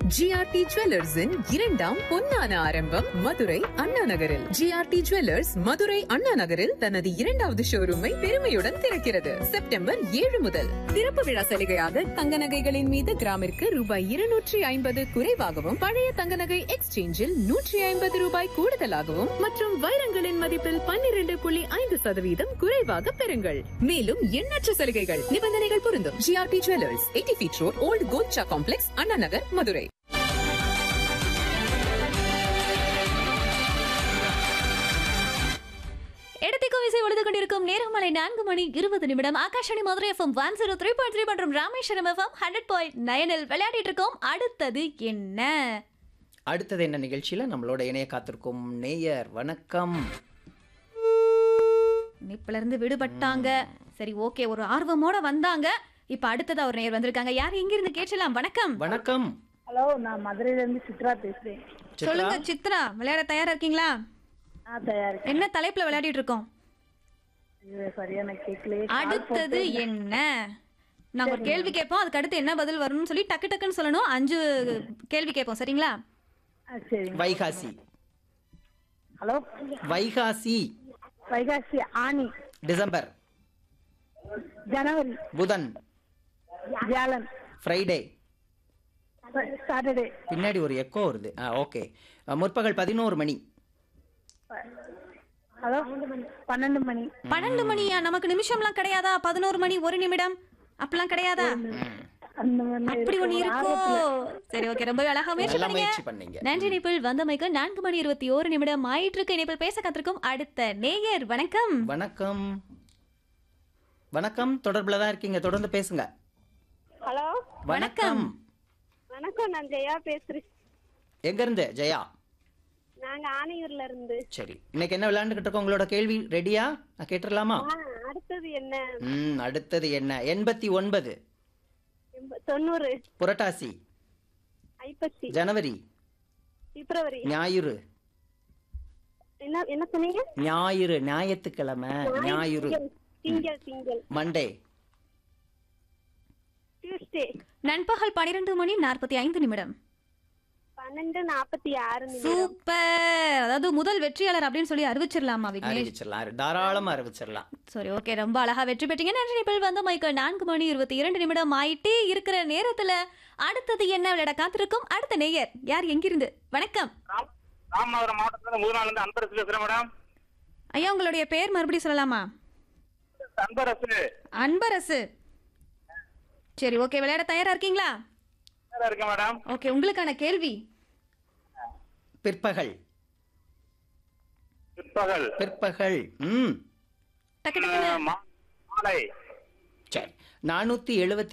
GRT ஜுவல்லர்ஸின் இரண்டாம் பொன்னான ஆரம்பம் மதுரை அண்ணா நகரில் ஜிஆர்டி ஜுவல்லர்ஸ் மதுரை அண்ணா நகரில் தனது இரண்டாவது ஷோரூமை பெருமையுடன் திறக்கிறது செப்டம்பர் ஏழு முதல் திறப்பு விழா சலுகையாக தங்க நகைகளின் மீது கிராமிற்கு ரூபாய் இருநூற்றி ஐம்பது குறைவாகவும் பழைய தங்க நகை எக்ஸ்சேஞ்சில் நூற்றி ஐம்பது ரூபாய் கூடுதலாகவும் மற்றும் வைரங்களின் மதிப்பில் பன்னிரண்டு புள்ளி ஐந்து சதவீதம் குறைவாக பெறுங்கள் மேலும் எண்ணற்ற சலுகைகள் நிபந்தனைகள் பொருந்தும் GRT Jewellers eighty feet road old Golcha complex Anna Nagar Madurai இடத்திற்கும் இசை ஒழுது கொண்டிருக்கும் நேரமலை நான்கு மணி இருபது நிமிடம் Akashvani Madurai FM one zero three point three மற்றும் ராமேஸ்வரம் எஃப்எம் ஹண்ட்ரட் பாயிண்ட் நயனில் விளையாடிட்டு இருக்கோம் அடுத்தது என்ன அடுத்தது என்ன நிகழ்ச்சியில நம்மளோட இணைய காத்திருக்கும் நேயர் வணக்கம் இணைப்புல இருந்து விடுபட்டாங்க சரி ஓகே ஒரு ஆர்வமோட வந்தாங்க இப்ப அடுத்ததா ஒரு நேயர் வந்திருக்காங்க யார் எங்க இருந்து கேட்கலாம் வணக்கம் வணக்கம் ஹலோ நான் மதுரையில இருந்து சித்ரா பேசுறேன் சித்ரா சொல்லுங்க சித்ரா விளையாட தயாரா இருக்கீங்களா நான் தயார் என்ன தலைப்புல விளையாடிட்டு இருக்கோம் இது சரியான கேட்கலையே அடுத்தது என்ன நாங்க ஒரு கேள்வி கேட்போம் அதுக்கு அடுத்து என்ன பதில் வரும்னு சொல்லி டக்கு டக்குன்னு சொல்லணும் அஞ்சு கேள்வி கேட்போம் சரிங்களா ஆ, சரிங்க வைகாசி ஹலோ வைகாசி வைகாசி ஆனி டிசம்பர் ஜனவரி புதன் வியாழன் ஃப்ரைடே சாட்டர்டே பின்னாடி ஒரு எக்கோ வருது ஆ ஓகே முற்பகல் பதினோரு மணி ஹலோ பன்னெண்டு மணி பன்னெண்டு மணியா நமக்கு நிமிஷம்லாம் கிடையாதா பதினோரு மணி ஒரு நிமிடம் அப்பெல்லாம் கிடையாதா அந்த மாதிரி அப்படி ஒண்ணு இருக்கோ சரி ஓகே ரொம்ப அழகா முயற்சி நல்லா பண்ணீங்க முயற்சி பண்ணீங்க நன்றி நிபிள் வந்தமைக்கு நான்கு மணி இருபத்தி ஓரு நிமிடம் ஆயிட்டு இருக்கு நிபிள் பேச கத்திருக்கும் அடுத்த நேயர் வணக்கம் வணக்கம் வணக்கம் தொடர்புல தான் இருக்கீங்க தொடர்ந்து பேசுங்க ஹலோ வணக்கம் வணக்கம் நான் ஜெயா பேசுறேன் எங்க இருந்து ஜெயா நாங்க ஆணையூர்ல இருந்து சரி இன்னைக்கு என்ன விளையாண்டுகிட்டு இருக்கோம் உங்களோட கேள்வி ரெடியா நான் கேட்டுடலாமா ஆ, அடுத்தது என்ன ம் அடுத்தது என்ன எண்பத்தி ஒன்பது எண்ப- தொண்ணூறு புரட்டாசி ஐப்பசி ஜனவரி பிப்ரவரி ஞாயிறு என்ன என்ன சொன்னீங்க ஞாயிறு ஞாயிற்றுக்கிழமை ஞாயிறு திங்கள், திங்கள் திங்கள் மண்டே டியூஸ்டே நண்பகல் பனிரெண்டு மணி நாற்பத்தி ஐந்து நிமிடம் பன்னெண்டு நாற்பத்தி ஆறு நிமிடம் சூப்பர் அதாவது முதல் வெற்றியாளர் அப்படின்னு சொல்லி அறிவிச்சிடலாமா விக்னேஷ் அறிவிச்சிடலாம் தாராளமா அறிவிச்சிடலாம் சரி ஓகே ரொம்ப அழகா வெற்றி பெற்றீங்க நன்றி நிபிள் வந்த மைக்கு நான்கு மணி இருபத்தி இரண்டு நிமிடம் ஆயிட்டே இருக்கிற நேரத்துல அடுத்தது என்ன விளையாட காத்திருக்கும் அடுத்த நேயர் யார் எங்கிருந்து வணக்கம் ராம்- ராமநாதபுரம் மாவட்டத்துல முதல் நாள் இருந்து அன்பரசு பேசுறேன் மேடம் ஐயா உங்களுடைய பேர் மறுபடியும் சொல்லலாமா அன்பரசு அன்பரசு சரி ஓகே விளையாட தயாரா இருக்கீங்களா நேரா இருக்கேன் மேடம் ஓகே உங்களுக்கான கேள்வி பிற்பகல் பிற்பகல் பிற்பகல் ம் டக்கு டக்குன்னு மா- மாலை சரி நானூத்தி எழுபத்தி